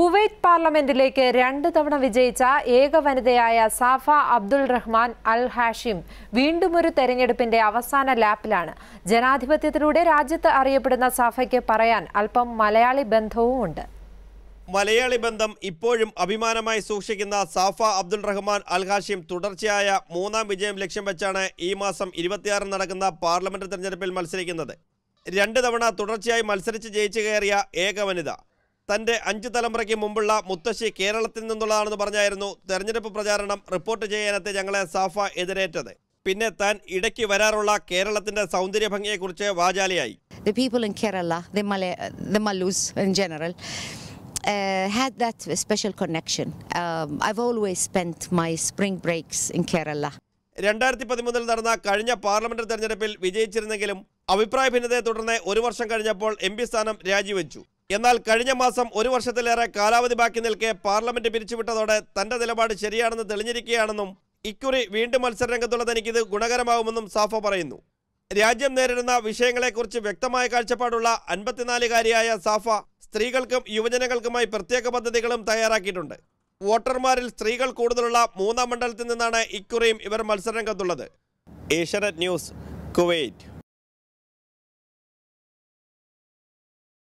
Kuwait പാർലമെന്റിലേക്ക് രണ്ട് തവണ വിജയിച്ച ഏക വനിതയായ Safa Abdul Rahman Al Hashem വീണ്ടും ഒരു തെരഞ്ഞെടുപ്പിന്റെ അവസാന ലാപ്പിലാണ് ജനാധിപത്യത്തിലൂടെ രാജ്യത്ത് അറിയപ്പെടുന്ന സാഫയ്ക്ക് പറയാൻ അല്പം മലയാളി ബന്ധവുമുണ്ട് മലയാളി ബന്ധം ഇപ്പോഴും അഭിമാനമായി സൂക്ഷിക്കുന്ന Safa Abdul Rahman Al Hashem തുടർച്ചയായ മൂന്നാം വിജയം ലക്ഷ്യം വെച്ചാണ് ഈ മാസം ഇരുപത്തിയാറിന് നടക്കുന്ന പാർലമെന്റ് തെരഞ്ഞെടുപ്പിൽ മത്സരിക്കുന്നത് രണ്ട് തവണ തുടർച്ചയായി മത്സരിച്ച് ജയിച്ചു കയറിയ ഏക വനിത തന്റെ അഞ്ച് തലമുറയ്ക്ക് മുമ്പുള്ള മുത്തശ്ശി കേരളത്തിൽ നിന്നുള്ളതാണെന്ന് പറഞ്ഞായിരുന്നു തെരഞ്ഞെടുപ്പ് പ്രചാരണം റിപ്പോർട്ട് ചെയ്യാനെത്തി ഞങ്ങളെ സാഫ എതിരേറ്റത് പിന്നെ താൻ ഇടയ്ക്ക് വരാറുള്ള കേരളത്തിന്റെ സൗന്ദര്യ ഭംഗിയെക്കുറിച്ച് വാചാലിയായി the people in Kerala, the, Malay, the Malus in general, uh, had that special connection. Um, I've always spent my spring breaks in Kerala. രണ്ടായിരത്തി പതിമൂന്നിൽ നടന്ന കഴിഞ്ഞ പാർലമെന്റ് തെരഞ്ഞെടുപ്പിൽ വിജയിച്ചിരുന്നെങ്കിലും അഭിപ്രായ ഭിന്നതയെ തുടർന്ന് ഒരു വർഷം കഴിഞ്ഞപ്പോൾ എം പി സ്ഥാനം രാജിവെച്ചു എന്നാൽ കഴിഞ്ഞ മാസം ഒരു വർഷത്തിലേറെ കാലാവധി ബാക്കി നിൽക്കെ പാർലമെന്റ് പിരിച്ചുവിട്ടതോടെ തന്റെ നിലപാട് ശരിയാണെന്ന് തെളിഞ്ഞിരിക്കുകയാണെന്നും ഇക്കുറി വീണ്ടും മത്സരരംഗത്തുള്ള തനിക്കിത് ഗുണകരമാകുമെന്നും സാഫ പറയുന്നു രാജ്യം നേരിടുന്ന വിഷയങ്ങളെക്കുറിച്ച് വ്യക്തമായ കാഴ്ചപ്പാടുള്ള അൻപത്തിനാലുകാരിയായ സാഫ സ്ത്രീകൾക്കും യുവജനങ്ങൾക്കുമായി പ്രത്യേക പദ്ധതികളും തയ്യാറാക്കിയിട്ടുണ്ട് വോട്ടർമാരിൽ സ്ത്രീകൾ കൂടുതലുള്ള മൂന്നാം മണ്ഡലത്തിൽ നിന്നാണ് ഇക്കുറിയും ഇവർ മത്സരരംഗത്തുള്ളത് ഏഷ്യാനെറ്റ് ന്യൂസ് കുവൈറ്റ്